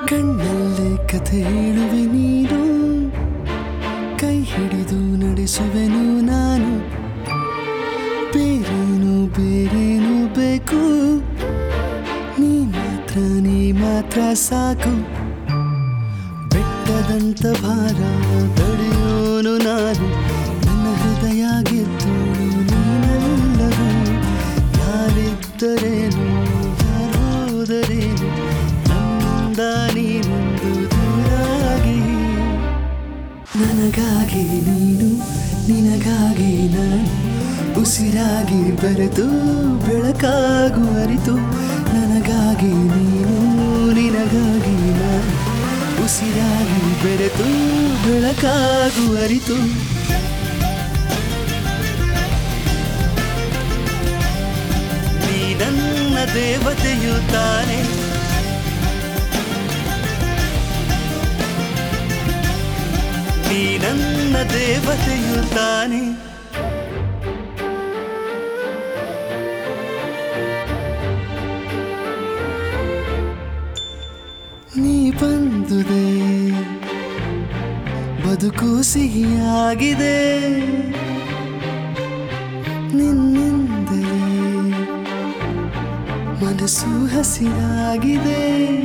ಕಣ್ಣಲ್ಲೇ ಕಥೆ ಹೇಳುವೆ ನೀನು ಕೈ ಹಿಡಿದು ನಡೆಸುವೆನು ನಾನು ಬೇರೇನು ಬೇರೇನು ಬೇಕು ನೀ ಮಾತ್ರ ನೀ ಮಾತ್ರ ಸಾಕು ಬೆಟ್ಟದಂತ ಭಾರ ತಡೆಯೋನು ನಾನು ನನ್ನ ಹೃದಯ ಗೆದ್ದೋಳು ನೀನಲ್ಲದು ಯಾರಿದ್ದರೇನು ಯಾರೋದರೇನು ನನ್ನಿಂದ ನೀನೊಂದು ದೂರಾಗಿ ನನಗಾಗಿ ನೀನು ನಿನಗಾಗಿ ನಾನು ಉಸಿರಾಗಿ ಬೆರೆತು ಬೆಳಕಾಗು ಅರಿತು ನನಗಾಗಿ ನೀನು ನಿನಗಾಗಿ ನಾನು ಉಸಿರಾಗಿ ಬೆರೆತು ಬೆಳಕಾಗು ಅರಿತು ನೀ ನನ್ನ ದೇವತೆಯು ತಾನೆ ನೀ ನನ್ನ ದೇವತೆಯು ತಾನೆ ನೀ ಬಂದುದೆ ಬದುಕು ಸಿಹಿಯಾಗಿದೆ ನಿನ್ನಿಂದಲೇ ಮನಸ್ಸು ಹಸಿರಾಗಿದೆ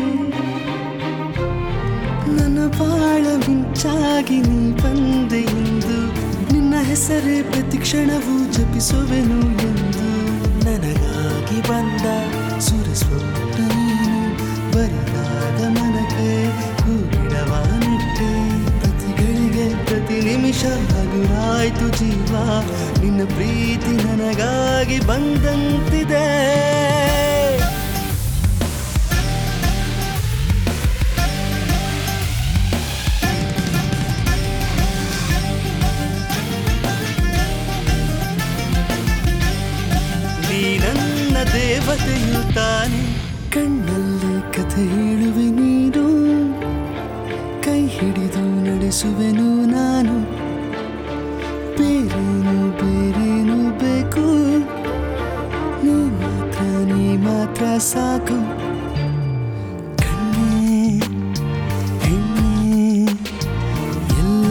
ನನ್ನ ಬಾಳ ಮಿಂಚಾಗಿ ನೀ ಬಂದೆ ಎಂದು ನಿನ್ನ ಹೆಸರೇ ಪ್ರತಿ ಕ್ಷಣವೂ ಜಪಿಸುವೆನು ಎಂದು ನನಗಾಗಿ ಬಂದ ಸುರಸ್ವಪ್ನ ನೀನು ಬರಿದಾದ ಮನಕ್ಕೆ ಹೂಗಿಡವ ನೆಟ್ಟೆ ಪ್ರತಿಗಳಿಗೆ ಪ್ರತಿ ನಿಮಿಷ ಹಗುರಾಯ್ತು ಜೀವ ನಿನ್ನ ಪ್ರೀತಿ ನನಗಾಗಿ ಬಂದಂತಿದೆ ನೀ ನನ್ನ ದೇವತೆಯು ತಾನೆ ಕಣ್ಣಲ್ಲಿ ಕಥೆ ಹೇಳುವೆ ನೀನು ಕೈ ಹಿಡಿದು ನಡೆಸುವೆನು ನಾನು ಬೇರೇನು ಬೇರೇನು ಬೇಕು ನೀ ಮಾತ್ರ ನೀ ಮಾತ್ರ ಸಾಕು ಕಣ್ಣೇ ಹೆಣ್ಣೆ ಎಲ್ಲ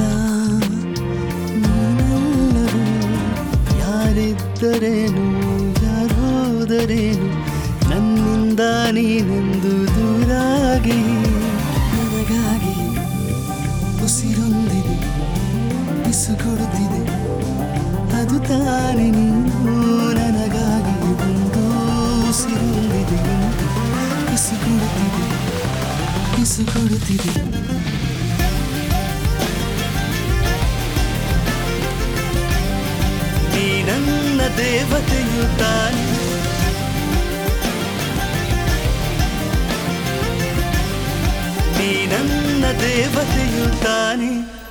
ನೀನಲ್ಲವೇ ಯಾರಿದ್ದರೇನು ಯಾರೋದರೇನು ನನ್ನಿಂದ ನೀನೆಂದು ದೂರಾಗಿ ನನಗಾಗಿ ಉಸಿರೊಂದಿದೆ ಬಿಸುಗೊಡುತ್ತಿದೆ ಅದು ತಾನೇ ನೀನು ನನಗಾಗಿ ಒಂದು ಉಸಿರೊಂದಿದೆ ಎಂದು ಬಿಸುಗೊಡುತ್ತಿದೆ ಬಿಸುಗೊಡುತ್ತಿದೆ ನೀ ನನ್ನ ದೇವತೆಯು ತಾನೆ ನೀ ನನ್ನ ದೇವತೆಯು ತಾನೆ